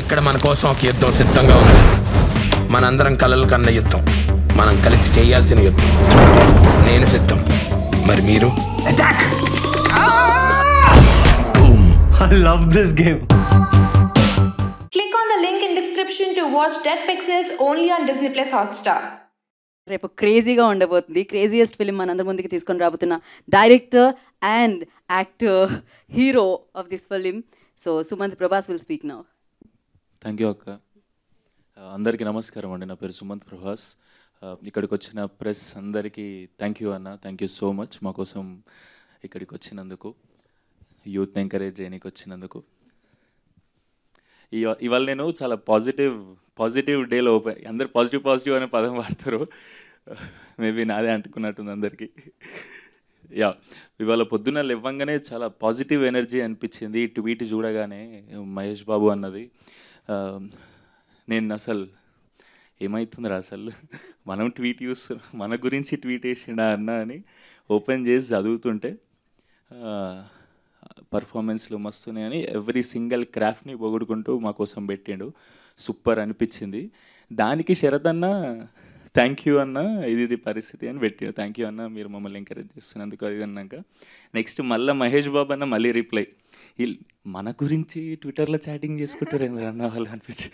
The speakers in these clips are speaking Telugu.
ఇక్కడ మన కోసం ఒక యుద్ధం సిద్ధంగా ఉంది మనందరం కలలు కన్న యుద్ధం మనం కలిసి చేయాల్సిన యుద్ధం నేను సిద్ధం మరి మీరు attack I love this game. Click on the link in description to watch Dead Pixels only on Disney Plus Hotstar. రేపు క్రేజీగా ఉండబోతుంది క్రేజియస్ట్ ఫిలిం మనందరి ముందుకి తీసుకొని రాబోతున్న director and actor hero of this film so Sumanth Prabhas will speak now thank you అక్క ఆ, అందరికీ నమస్కారం అండి నా పేరు సుమంత్ ప్రభాస్ ఆ, ఇక్కడికి వచ్చిన ప్రెస్ అందరికీ థ్యాంక్ యూ అన్న థ్యాంక్ యూ సో మచ్ మా కోసం ఇక్కడికి వచ్చినందుకు యూత్ ఎంకరేజ్ చేయడానికి వచ్చినందుకు ఇవ- ఇవాళ నేను చాలా పాజిటివ్ పాజిటివ్ డేలో అందరు పాజిటివ్ పాజిటివ్ అనే పదం వాడతారు మేబీ నాదే అంటుకున్నట్టుంది అందరికీ యా ఇవాళ పొద్దున్న లేవ్వంగానే చాలా పాజిటివ్ ఎనర్జీ అనిపించింది ఈ ట్వీట్ చూడగానే మహేష్ బాబు అన్నది ఆ, నేను అసలు ఏమవుతుందిరా అసలు మనం ట్వీట్ చూస్తున్నాం మన గురించి ట్వీట్ వేసిండా అన్న అని ఓపెన్ చేసి చదువుతుంటే పర్ఫార్మెన్స్లు మస్తున్నాయని ఎవ్రీ సింగిల్ క్రాఫ్ట్ని పొగుడుకుంటూ మా కోసం పెట్టిండు సూపర్ అనిపించింది దానికి శరత్ అన్న థ్యాంక్ యూ అన్న ఇది ఇది పరిస్థితి అని పెట్టిండు థ్యాంక్ యూ అన్న మీరు మమ్మల్ని ఎంకరేజ్ చేస్తున్నందుకు అది అన్నాక నెక్స్ట్ మళ్ళీ మహేష్ బాబు అన్న మళ్ళీ రిప్లై వీళ్ళు మన గురించి ట్విట్టర్లో చాటింగ్ చేసుకుంటారు అన్న వాళ్ళు అనిపించి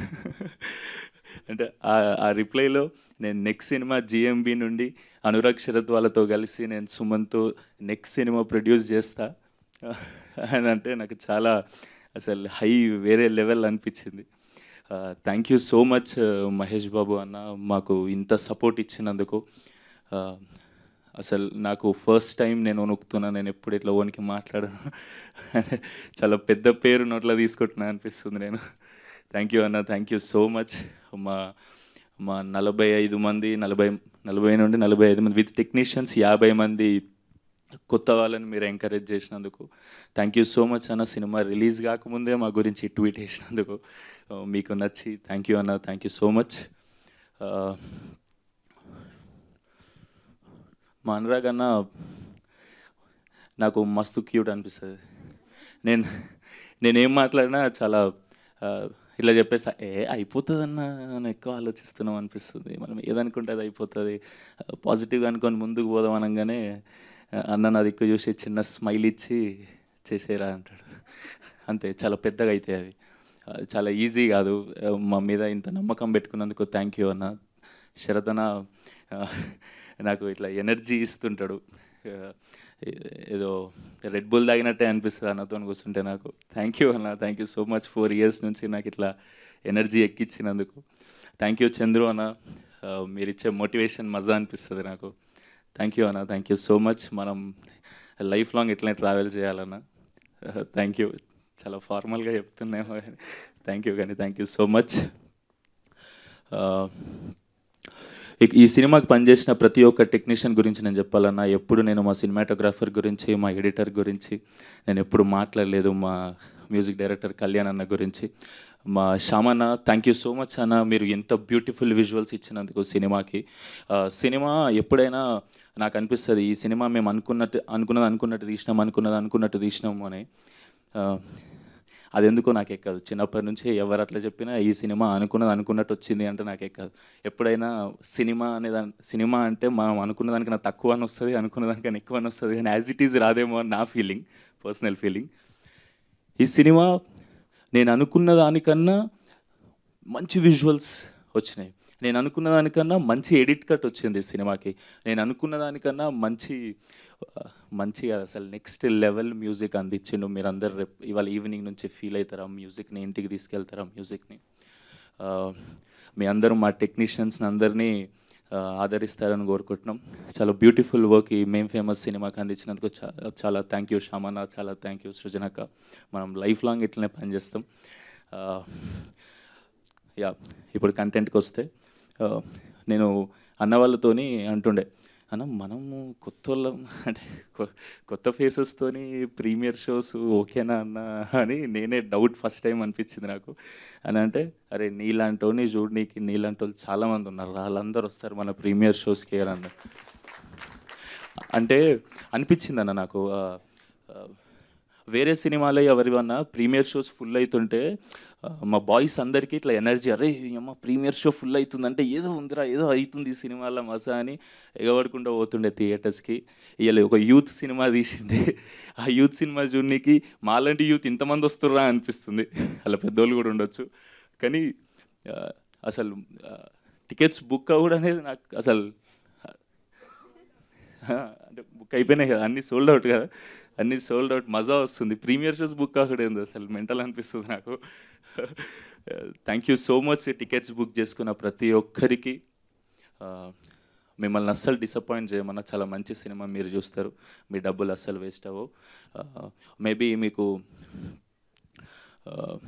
అంటే ఆ- ఆ రిప్లైలో నేను నెక్స్ట్ సినిమా జిఎంబి నుండి అనురాగ్ శరత్ వాళ్ళతో కలిసి నేను సుమన్తో నెక్స్ట్ సినిమా ప్రొడ్యూస్ చేస్తా అని అంటే నాకు చాలా అసలు హై వేరే లెవెల్ అనిపించింది thank you so much Mahesh Babu అన్న మాకు ఇంత సపోర్ట్ ఇచ్చినందుకు ఆ, అసలు నాకు ఫస్ట్ టైం నేను వణుకుతున్నా నేను ఎప్పుడు ఇట్లా ఓనికి మాట్లాడను చాలా పెద్ద పేరు నోట్లో తీసుకుంటున్నా అనిపిస్తుంది నేను థ్యాంక్ యూ అన్న థ్యాంక్ యూ సో మచ్ మా మా నలభై ఐదు మంది నలభై నలభై నుండి నలభై ఐదు మంది విత్ టెక్నీషియన్స్ యాభై మంది కొత్త వాళ్ళని మీరు ఎంకరేజ్ చేసినందుకు థ్యాంక్ యూ సో మచ్ అన్న సినిమా రిలీజ్ కాకముందే మా గురించి ట్వీట్ చేసినందుకు ఆ, మీకు నచ్చి థ్యాంక్ యూ అన్న థ్యాంక్ యూ సో మచ్ మా అనురాగ్ అన్న నాకు మస్తు క్యూట్ అనిపిస్తుంది నేను నేనేం మాట్లాడినా చాలా ఆ, ఇట్లా చెప్పేస్తా ఏ అయిపోతుంది అన్న అని ఎక్కువ ఆలోచిస్తున్నాం అనిపిస్తుంది మనం ఏదనుకుంటే అది అయిపోతుంది పాజిటివ్గా అనుకొని ముందుకు పోదాం అనగానే ఆ, అన్న నా దిక్కు చూసి చిన్న స్మైల్ ఇచ్చి చేసేరా అంటాడు అంతే చాలా పెద్దగా అవుతాయి అవి ఆ, చాలా ఈజీ కాదు ఆ, మా మీద ఇంత నమ్మకం పెట్టుకున్నందుకు థ్యాంక్ యూ అన్న శరతన ఆ, నాకు ఇట్లా ఎనర్జీ ఇస్తుంటాడు ఆ, ఏదో రెడ్ బుల్ తాగినట్టే అనిపిస్తుంది అన్నతో కూర్చుంటే నాకు థ్యాంక్ యూ అన్న thank you so much four years నుంచి నాకు ఇట్లా ఎనర్జీ ఎక్కించినందుకు థ్యాంక్ యూ చంద్రు అన్న ఆ, మీరు ఇచ్చే మోటివేషన్ మజా అనిపిస్తుంది నాకు థ్యాంక్ యూ అన్న థ్యాంక్ యూ సో మచ్ మనం లైఫ్ లాంగ్ ఇట్లనే ట్రావెల్ చేయాలన్న థ్యాంక్ యూ చాలా ఫార్మల్గా చెప్తున్నామో థ్యాంక్ యూ కానీ థ్యాంక్ యూ సో మచ్ ఈ సినిమాకి పనిచేసిన ప్రతి ఒక్క టెక్నీషియన్ గురించి నేను చెప్పాలన్నా ఎప్పుడు నేను మా సినిమాటోగ్రాఫర్ గురించి మా ఎడిటర్ గురించి నేను ఎప్పుడు మాట్లాడలేదు మా మ్యూజిక్ డైరెక్టర్ కళ్యాణ్ అన్న గురించి మా శ్యామన్న థ్యాంక్ యూ సో మచ్ అన్న మీరు ఎంత బ్యూటిఫుల్ విజువల్స్ ఇచ్చినందుకు సినిమాకి ఆ, సినిమా ఎప్పుడైనా నాకు అనిపిస్తుంది ఈ సినిమా మేము అనుకున్నట్టు అనుకున్నది అనుకున్నట్టు తీసినాం అనుకున్నది అనుకున్నట్టు తీసినాము అని ఆ, అది ఎందుకో నాకు ఎక్కదు చిన్నప్పటి నుంచి ఎవరు అట్లా చెప్పినా ఈ సినిమా అనుకున్నది అనుకున్నట్టు వచ్చింది అంటే నాకు ఎక్కదు ఎప్పుడైనా సినిమా అనే దాని సినిమా అంటే మనం అనుకున్న దానికన్నా తక్కువ అని వస్తుంది అనుకున్న దానికన్నా ఎక్కువ అని వస్తుంది కానీ యాజ్ ఇట్ ఈజ్ రాదేమో అని నా ఫీలింగ్ పర్సనల్ ఫీలింగ్ ఈ సినిమా నేను అనుకున్న దానికన్నా మంచి విజువల్స్ వచ్చినాయి నేను అనుకున్న దానికన్నా మంచి ఎడిట్ కట్ వచ్చింది ఈ సినిమాకి నేను అనుకున్న దానికన్నా మంచి ఆ, మంచి కాదు అసలు నెక్స్ట్ లెవెల్ మ్యూజిక్ అందించిండు మీరు అందరు రేపు ఇవాళ ఈవినింగ్ నుంచి ఫీల్ అవుతారా మ్యూజిక్ని ఇంటికి తీసుకెళ్తారా మ్యూజిక్ని ఆ, మీ అందరూ మా టెక్నీషియన్స్ని అందరినీ ఆ, ఆదరిస్తారని కోరుకుంటున్నాం చాలా బ్యూటిఫుల్ వర్క్ ఈ మేం ఫేమస్ సినిమాకి అందించినందుకు చాలా చాలా థ్యాంక్ యూ శ్యామన్న చాలా థ్యాంక్ యూ సృజనక మనం లైఫ్ లాంగ్ ఇట్లనే పనిచేస్తాం ఆ, యా ఇప్పుడు కంటెంట్కి వస్తే ఆ, నేను అన్న వాళ్ళతోని అంటుండే అన్న మనము కొత్త వాళ్ళం అంటే కొ- కొత్త ఫేసెస్తోని ప్రీమియర్ షోస్ ఓకేనా అన్న అని నేనే డౌట్ ఫస్ట్ టైం అనిపించింది నాకు అని అంటే అరే నీలాంటోని చూడనీకి నీలాంటి వాళ్ళు చాలామంది ఉన్నారు వాళ్ళందరూ వస్తారు మన ప్రీమియర్ షోస్కి అని అన్నారు అంటే అనిపించింది అన్న నాకు ఆ, ఆ, వేరే సినిమాలో ఎవరివన్నా ప్రీమియర్ షోస్ ఫుల్ అవుతుంటే ఆ, మా బాయ్స్ అందరికీ ఇట్లా ఎనర్జీ అరే అమ్మ ప్రీమియర్ షో ఫుల్ అవుతుందంటే ఏదో ఉందిరా ఏదో అవుతుంది ఈ సినిమాలో మజా అని ఎగబడకుండా పోతుండే థియేటర్స్కి ఇవాళ ఒక యూత్ సినిమా తీసింది ఆ యూత్ సినిమా చూడడానికి మాలాంటి యూత్ ఇంతమంది వస్తుర్రా అనిపిస్తుంది అలా పెద్దోళ్ళు కూడా ఉండొచ్చు కానీ ఆ, అసలు టికెట్స్ బుక్ అవ్వడం అనేది నాకు అసలు ఆ, అంటే బుక్ అయిపోయినాయి కదా అన్నీ సోల్డ్ అవుట్ కదా అన్నీ సోల్డ్ అవుట్ మజా వస్తుంది ప్రీమియర్ షోస్ బుక్ అవ్వడం అసలు మెంటల్ అనిపిస్తుంది నాకు thank you so much tickets book చేసుకున్న ప్రతి ఒక్కరికి ఆ, మిమ్మల్ని అస్సలు డిసప్పాయింట్ చేయమన్నా చాలా మంచి సినిమా మీరు చూస్తారు మీ డబ్బులు అస్సలు వేస్ట్ అవ్వవు మేబీ మీకు ఆ,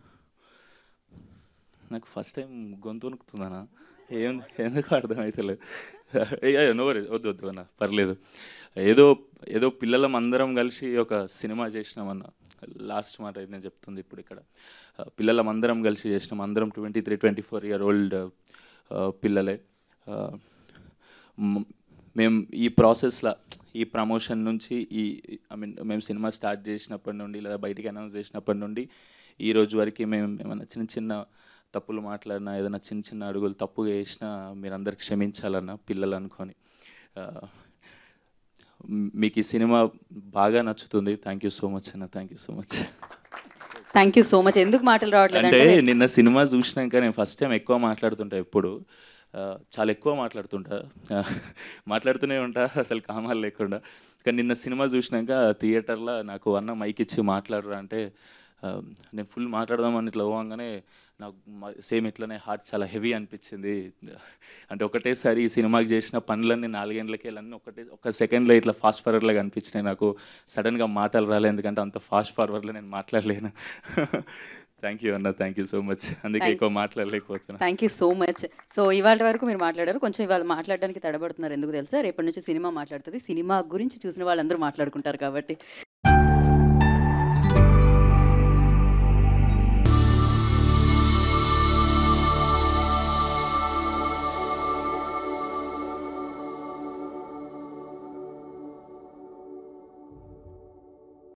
నాకు ఫస్ట్ టైం గొంతు వణుకుతుందనా ఏం ఎందుకు అర్థమవుతలేదు నో వరీ వద్దు వద్దు అన్న పర్లేదు ఏదో ఏదో పిల్లలం అందరం కలిసి ఒక సినిమా చేసినామన్న లాస్ట్ మాట అయితే నేను చెప్తుంది ఇప్పుడు ఇక్కడ ఆ, పిల్లలం అందరం కలిసి చేసినాం అందరం twenty three twenty four year old పిల్లలే ఆ, మ్- మేము ఈ ప్రాసెస్లో ఈ ప్రమోషన్ నుంచి ఈ ఐ మీన్ మేము సినిమా స్టార్ట్ చేసినప్పటి నుండి లేదా బయటికి అనౌన్స్ చేసినప్పటి నుండి ఈ రోజు వరకు మేము ఏమైనా చిన్న చిన్న తప్పులు మాట్లాడినా ఏదైనా చిన్న చిన్న అడుగులు తప్పుగా వేసినా మీరందరు క్షమించాలన్న పిల్లలు అనుకొని ఆ, మ్- మీకు ఈ సినిమా బాగా నచ్చుతుంది థ్యాంక్ యూ సో మచ్ అన్న thank you so much thank you so much ఎందుకు మాటలు రావట్లేదు అంటే అంటే నిన్న సినిమా చూసినాక నేను ఫస్ట్ టైం ఎక్కువ మాట్లాడుతుంటా ఎప్పుడు ఆ, చాలా ఎక్కువ మాట్లాడుతుంటా ఆ, మాట్లాడుతూనే ఉంటా అసలు కామాలు లేకుండా కానీ నిన్న సినిమా చూసినాక థియేటర్లో నాకు అన్న మైక్ ఇచ్చి మాట్లాడరా అంటే ఆ, నేను ఫుల్ మాట్లాడదామని ఇట్లా పోగానే నాకు సేమ్ ఇట్లనే హార్ట్ చాలా హెవీ అనిపించింది అంటే ఒకటేసారి ఈ సినిమాకి చేసిన పనులన్నీ నాలుగేండ్లకి వెళ్ళన్నీ ఒకటే ఒక సెకండ్లో ఇట్లా ఫాస్ట్ ఫార్వర్డ్లో కనిపించినాయి నాకు సడన్గా మాటలు రాలేదు ఎందుకంటే అంత ఫాస్ట్ ఫార్వర్డ్లో నేను మాట్లాడలేను థ్యాంక్ యూ అన్న థ్యాంక్ యూ సో మచ్ అందుకే Thank- ఎక్కువ మాట్లాడలేకపోతున్నా thank you so much so ఇవాళ వరకు మీరు మాట్లాడారు కొంచెం ఇవాళ మాట్లాడడానికి తడబడుతున్నారు ఎందుకు తెలుసా రేపటి నుంచి సినిమా మాట్లాడుతుంది సినిమా గురించి చూసిన వాళ్ళందరూ మాట్లాడుకుంటారు కాబట్టి